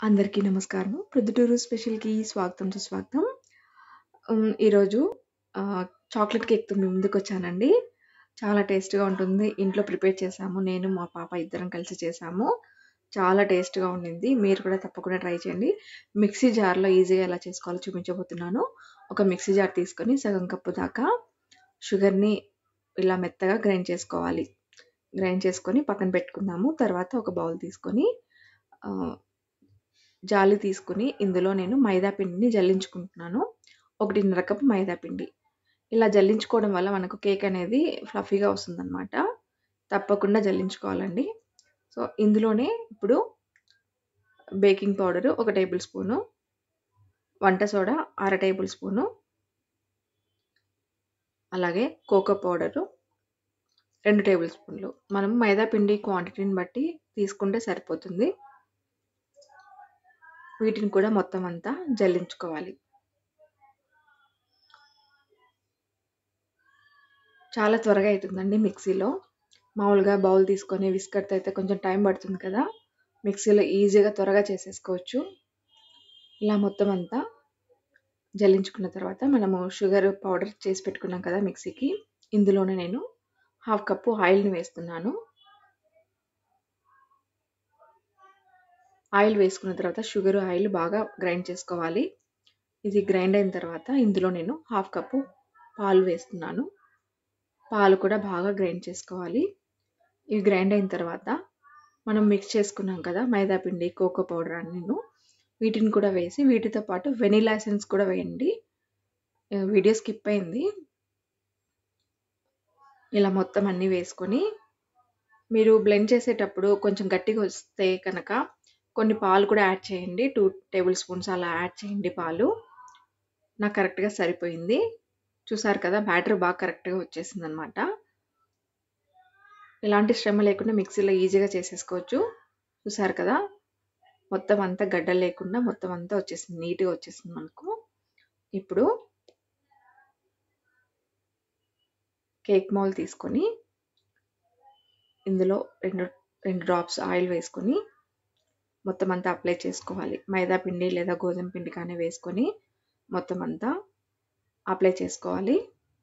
అందరికీ నమస్కారము. ప్రొద్దుటూరు స్పెషల్‌కి స్వాగతం సుస్వాగతం. హ్మ్. ఈరోజు ఆహ్, చాక్లేట్ కేక్‌తో మీ ముందుకొచ్చానండి. చాలా టేస్ట్‌గా ఉంటుంది. ఇంట్లో ప్రిపేర్ చేశాము. నేను, మా పాప ఇద్దరం కలిసి చేశాము. చాలా టేస్ట్‌గా ఉండింది. మీరు కూడా తప్పకుండా ట్రై చేయండి. మిక్సీ జార్‌లో ఈజీగా ఎలా చేసుకోవాలో చూపించబోతున్నాను. ఒక మిక్సీ జార్ తీసుకొని సగం కప్పు దాకా షుగర్‌ని ఇలా మెత్తగా గ్రైండ్ చేసుకోవాలి. గ్రైండ్ చేసుకొని పక్కన పెట్టుకుందాము. తర్వాత ఒక బౌల్ తీసుకొని ఆహ్, జాలి తీసుకొని ఇందులో నేను మైదా పిండిని జల్లించుకుంటున్నాను. 1:30 కప్ మైదా పిండి. ఇలా జల్లించుకోవడం వల్ల మనకు కేక్ అనేది ఫ్లఫీగా వస్తుందనమాట. తప్పకుండా జల్లించుకోవాలండి. సో, ఇందులోనే ఇప్పుడు బేకింగ్ పౌడరు ఒక టేబుల్ స్పూను, వంట సోడా అర టేబుల్ స్పూను అలాగే కోకో పౌడరు 2 టేబుల్ స్పూన్లు. మనం మైదా పిండి క్వాంటిటీని బట్టి తీసుకుంటే సరిపోతుంది. వీటిని కూడా మొత్తం అంతా జల్లించుకోవాలి. చాలా త్వరగా అయితుందండి మిక్సీలో. మామూలుగా బౌల్ తీసుకొని విస్కర్‌తో అయితే కొంచెం టైం పడుతుంది కదా! మిక్సీలో ఈజీగా త్వరగా చేసేసుకోవచ్చు. ఇలా మొత్తం అంతా జల్లించుకున్న తర్వాత మనము షుగర్ పౌడర్ చేసి పెట్టుకున్నాం కదా మిక్సీకి. ఇందులోనే నేను హాఫ్ కప్పు ఆయిల్‌ని వేస్తున్నాను. ఆయిల్ వేసుకున్న తర్వాత షుగర్, ఆయిల్ బాగా గ్రైండ్ చేసుకోవాలి. ఇది గ్రైండ్ అయిన తర్వాత ఇందులో నేను హాఫ్ కప్పు పాలు వేస్తున్నాను. పాలు కూడా బాగా గ్రైండ్ చేసుకోవాలి. ఇవి గ్రైండ్ అయిన తర్వాత మనం మిక్స్ చేసుకున్నాం కదా మైదా పిండి, కోకో పౌడర్ అన్నీను. వీటిని కూడా వేసి వీటితో పాటు వెనిల్లా ఎసెన్స్ కూడా వేయండి. ఆహ్, వీడియో స్కిప్ అయింది. ఇలా మొత్తం అన్నీ వేసుకొని మీరు బ్లెండ్ చేసేటప్పుడు కొంచెం గట్టిగా వస్తే కనుక కొన్ని పాలు కూడా యాడ్ చేయండి. 2 టేబుల్ స్పూన్స్ అలా యాడ్ చేయండి పాలు. నాకు కరెక్ట్‌గా సరిపోయింది. చూసారు కదా బ్యాటర్ బాగా కరెక్ట్‌గా వచ్చేసిందనమాట. ఎలాంటి శ్రమ లేకుండా మిక్సీలో ఈజీగా చేసేసుకోవచ్చు. చూసారు కదా! మొత్తం అంతా గడ్డలు లేకుండా మొత్తం అంతా వచ్చేసింది. నీట్‌గా వచ్చేసింది మనకు. ఇప్పుడు కేక్ మౌల్డ్ తీసుకొని ఇందులో 2, 2 డ్రాప్స్ ఆయిల్ వేసుకొని మొత్తం అంతా అప్లై చేసుకోవాలి. మైదా పిండి లేదా గోధుమ పిండి కానీ వేసుకొని మొత్తం అంతా అప్లై చేసుకోవాలి.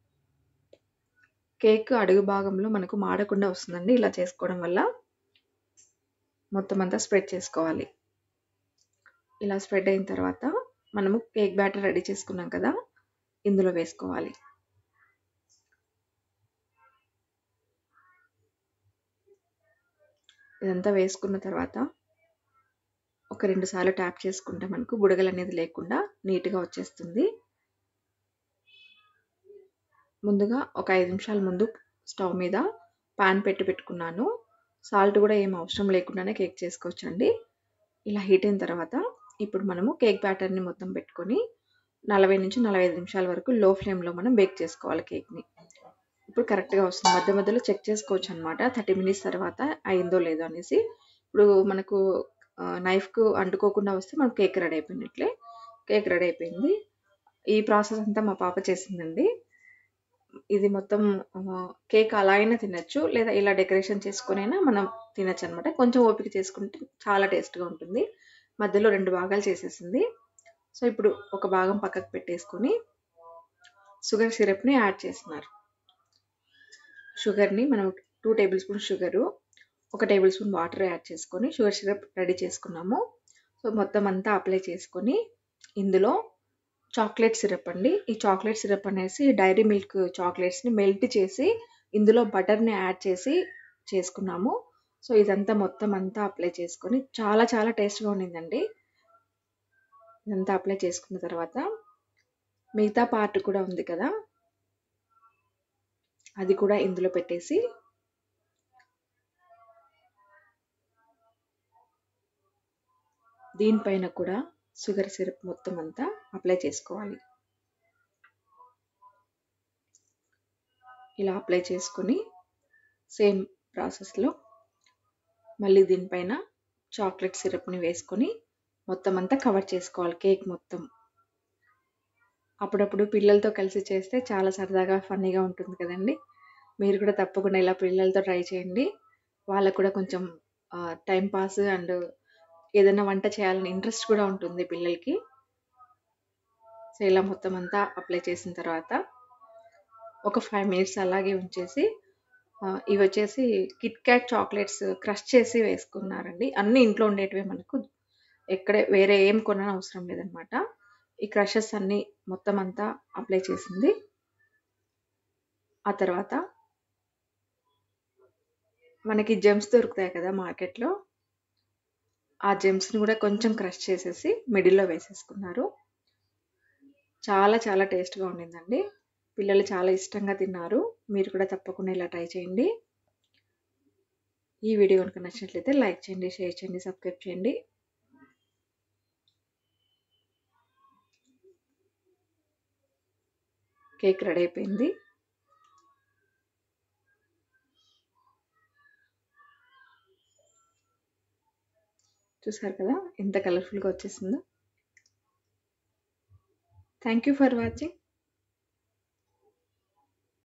కేక్ అడుగు భాగంలో మనకు మాడకుండా వస్తుందండి ఇలా చేసుకోవడం వల్ల. మొత్తం అంతా స్ప్రెడ్ చేసుకోవాలి. ఇలా స్ప్రెడ్ అయిన తర్వాత మనము కేక్ బ్యాటర్ రెడీ చేసుకున్నాం కదా! ఇందులో వేసుకోవాలి. ఇదంతా వేసుకున్న తర్వాత ఒక 2 సార్లు ట్యాప్ చేసుకుంటే మనకు బుడగలనేది లేకుండా నీట్‌గా వచ్చేస్తుంది. ముందుగా ఒక 5 నిమిషాల ముందు స్టవ్ మీద పాన్ పెట్టి పెట్టుకున్నాను. సాల్ట్ కూడా ఏం అవసరం లేకుండానే కేక్ చేసుకోవచ్చండి. ఇలా హీట్ అయిన తర్వాత ఇప్పుడు మనము కేక్ బ్యాటర్‌ని మొత్తం పెట్టుకొని 40-45 నిమిషాల వరకు లో ఫ్లేమ్‌లో మనం బేక్ చేసుకోవాలి కేక్‌ని. ఇప్పుడు కరెక్ట్‌గా వస్తుంది. మధ్య మధ్యలో చెక్ చేసుకోవచ్చనమాట. 30 మినిట్స్ తర్వాత అయిందో లేదో అనేసి. ఇప్పుడు మనకు ఆహ్, నైఫ్‌కు అంటుకోకుండా వస్తే మనకు కేక్ రెడీ అయిపోయినట్లే. కేక్ రెడీ అయిపోయింది. ఈ ప్రాసెస్ అంతా మా పాప చేసిందండి. ఇది మొత్తం ఆహ్, కేక్ అలా అయినా తినొచ్చు. లేదా ఇలా డెకరేషన్ చేసుకొనైనా మనం తినొచ్చనమాట. కొంచెం ఓపిక చేసుకుంటే చాలా టేస్ట్‌గా ఉంటుంది. మధ్యలో 2 భాగాలు చేసేసింది. సో, ఇప్పుడు ఒక భాగం పక్కకు పెట్టేసుకొని షుగర్ సిరప్‌ని యాడ్ చేస్తున్నారు. షుగర్‌ని మనం 2 టేబుల్ స్పూన్ షుగరు, ఒక టేబుల్ స్పూన్ వాటర్ యాడ్ చేసుకొని షుగర్ సిరప్ రెడీ చేసుకున్నాము. సో, మొత్తం అంతా అప్లై చేసుకొని ఇందులో చాక్లేట్ సిరప్ అండి. ఈ చాక్లేట్ సిరప్ అనేసి డైరీ మిల్క్ చాక్లేట్స్‌ని మెల్ట్ చేసి ఇందులో బటర్‌ని యాడ్ చేసి చేసుకున్నాము. సో, ఇదంతా మొత్తం అంతా అప్లై చేసుకొని చాలా చాలా టేస్ట్‌గా ఉండిందండి. ఇదంతా అప్లై చేసుకున్న తర్వాత మిగతా పార్ట్ కూడా ఉంది కదా! అది కూడా ఇందులో పెట్టేసి దీనిపైన కూడా షుగర్ సిరప్ మొత్తం అంతా అప్లై చేసుకోవాలి. ఇలా అప్లై చేసుకొని సేమ్ ప్రాసెస్‌లో మళ్ళీ దీనిపైన చాక్లేట్ సిరప్‌ని వేసుకొని మొత్తం అంతా కవర్ చేసుకోవాలి కేక్ మొత్తం. అప్పుడప్పుడు పిల్లలతో కలిసి చేస్తే చాలా సరదాగా, ఫన్నీగా ఉంటుంది కదండీ! మీరు కూడా తప్పకుండా ఇలా పిల్లలతో ట్రై చేయండి. వాళ్ళకి కూడా కొంచెం ఆహ్, టైమ్ పాస్ అండ్ ఏదైనా వంట చేయాలని ఇంట్రెస్ట్ కూడా ఉంటుంది పిల్లలకి. సో, ఇలా మొత్తం అంతా అప్లై చేసిన తర్వాత ఒక 5 మినిట్స్ అలాగే ఉంచేసి ఆహ్, ఇవొచ్చేసి కిట్ క్యాట్ చాక్లెట్స్ క్రష్ చేసి వేసుకున్నారండి. అన్నీ ఇంట్లో ఉండేటివే మనకు. ఎక్కడ వేరే ఏం కొననవసరం లేదనమాట. ఈ క్రషెస్ అన్నీ మొత్తం అంతా అప్లై చేసింది. ఆ తర్వాత మనకి జెమ్స్ దొరుకుతాయి కదా మార్కెట్‌లో. ఆ జెమ్స్‌ని కూడా కొంచెం క్రష్ చేసేసి మిడిల్‌లో వేసేసుకున్నారు. చాలా చాలా టేస్ట్‌గా ఉండిందండి. పిల్లలు చాలా ఇష్టంగా తిన్నారు. మీరు కూడా తప్పకుండా ఇలా ట్రై చేయండి. ఈ వీడియో గనుక నచ్చినట్లయితే లైక్ చేయండి, షేర్ చేయండి, సబ్స్క్రైబ్ చేయండి. కేక్ రెడీ అయిపోయింది. చూసారు కదా! ఎంత కలర్‌ఫుల్‌గా వచ్చేసిందో. Thank you for watching.